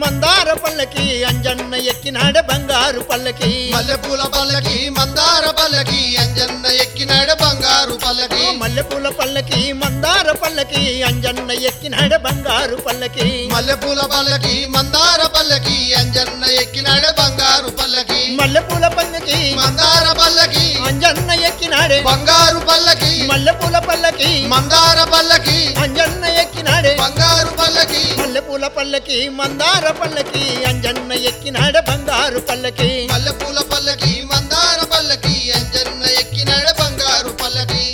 మందార పల్లకి అంజన్న ఎక్కినాడ బంగారు పల్లకి మల్లెపూల పల్లకి మందార పల్లకి అంజన్న ఎక్కినాడ బంగారు పల్లకి మల్లెపూల పల్లకి మందార పల్లకి అంజన్న ఎక్కినాడ బంగారు పల్లకి మల్లెపూల పల్లకి మందార పల్లకి అంజన్న ఎక్కినాడ బంగారు పల్లకి మల్లెపూల పల్లకి మందార పల్లకి అంజన్న ఎక్కినాడే బంగారు పల్లకి మల్లెపూల పల్లకి మందార పల్లకి అంజన్న ఎక్కినాడే బంగారు పల్లకి మల్లెపూల పల్లకి మందార పల్లకి అంజన్న ఎక్కినాడ బంగారు పల్లకి మల్లెపూల పల్లకి మందార పల్లకి అంజన్న ఎక్కినాడ బంగారు పల్లకి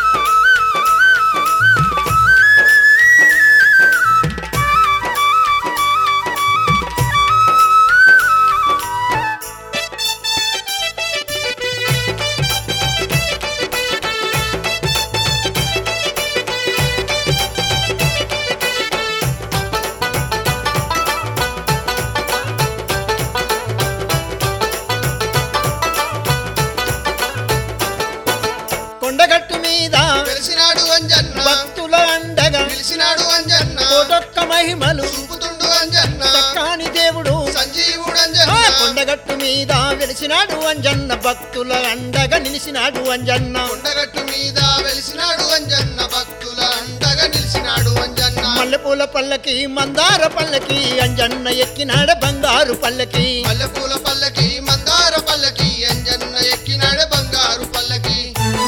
కొండగట్టు మీద వెలిసినాడు అంజన్న భక్తుల అండగా పిలిచినాడు అంజన్న కోటొక్క మహిమలు చూపుతుండు అంజన్న కాని దేవుడు సంజీవుడు ఆ అంజన్న కొండగట్టు మీద వెలిసినాడు అంజన్న భక్తుల అండగా నిలిచినాడు అంజన్న కొండగట్టు మీద వెలిసినాడు అంజన్న భక్తుల అండగా నిలిచినాడు అంజన్న మల్లెపూల పల్లకి మందార పల్లకి అంజన్న ఎక్కినాడ బంగారు పల్లకి మల్లెపూల పల్లకి మందార పల్లకి అంజన్న ఎక్కినాడు బంగారు పల్లకి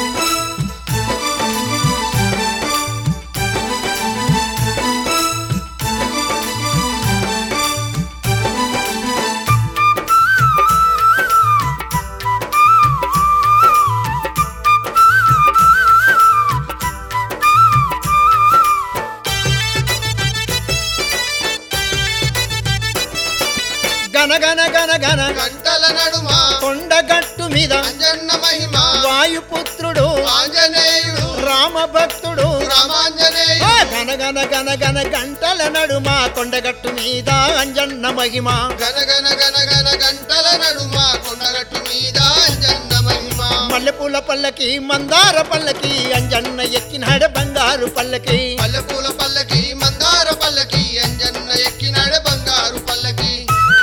గన గన గన గన గంటల నడుమ కొండగట్టు మీద అంజన్న మహిమ వాయుపుత్రుడు ఆంజనేయుడు రామభక్తుడు రామాంజనేయుడు ఆ గన గన గన గన గంటల నడుమ కొండగట్టు మీద అంజన్న మహిమ గన గన గన గన గంటల నడుమ కొండగట్టు మీద అంజన్న మహిమ మల్లెపూల పల్లకి మందార పల్లకి అంజన్న ఎక్కినాడ బంగారు పల్లకి మల్లెపూల పల్లకి మందార పల్లకి అంజన్న ఎక్కినాడు బంగారు పల్లకి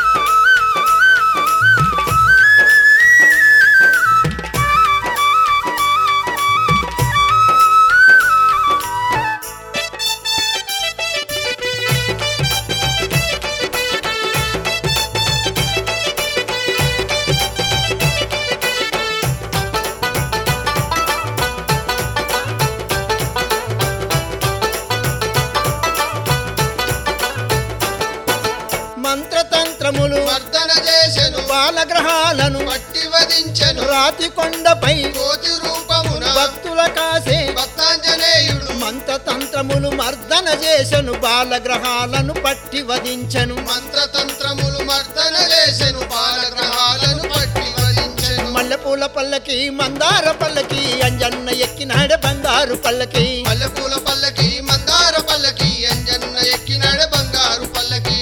మంత్రతంత్రములు మర్దన చేసెను బాలగ్రహాలను పట్టి వధించెను రాతి కొండపై కోతి రూపమున భక్తుల కాసే భక్తాంజనేయుడు మంత్రతంత్రములు మర్దన చేసెను బాలగ్రహాలను పట్టి వధించెను మంత్రతంత్రములు మర్దన చేసెను బాలగ్రహాలను పట్టి వధించెను మల్లెపూల పల్లకి మందార పల్లకి అంజన్న ఎక్కినాడ బంగారు పల్లకి మల్లెపూల పల్లకి మందార పల్లకి అంజన్న ఎక్కినాడు బంగారు పల్లకి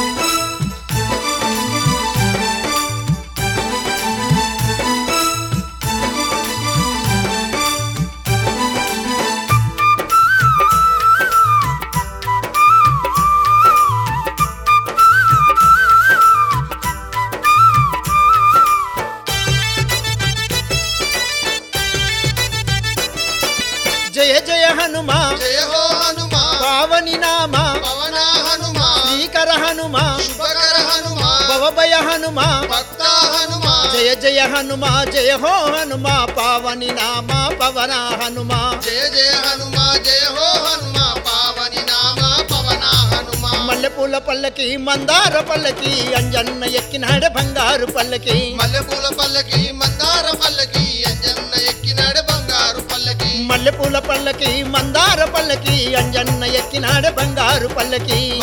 జయ జయ హనుమా జయ హో హనుమా పావని నామా పవన హనుమా శ్రీకర హనుమా శుభకర హనుమా భవభయ హనుమా భక్త హనుమా జయ జయ హనుమా జయ హో హనుమా పావని నామా పవన హనుమా జయ జయ హనుమా జయ హో హనుమా పావని నామ పవన హనుమా మల్లెపూల పల్లకి మందార పల్లకి అంజన్న ఎక్కినాడ బంగారు పల్లకి మల్లెపూల పల్లకి మందార పల్లకి అంజన్న ఎక్కినాడు బంగారు పల్లకి మల్లెపూల పల్లకి మందార పల్లకి అంజన్న ఎక్కినాడ బంగారు పల్లకి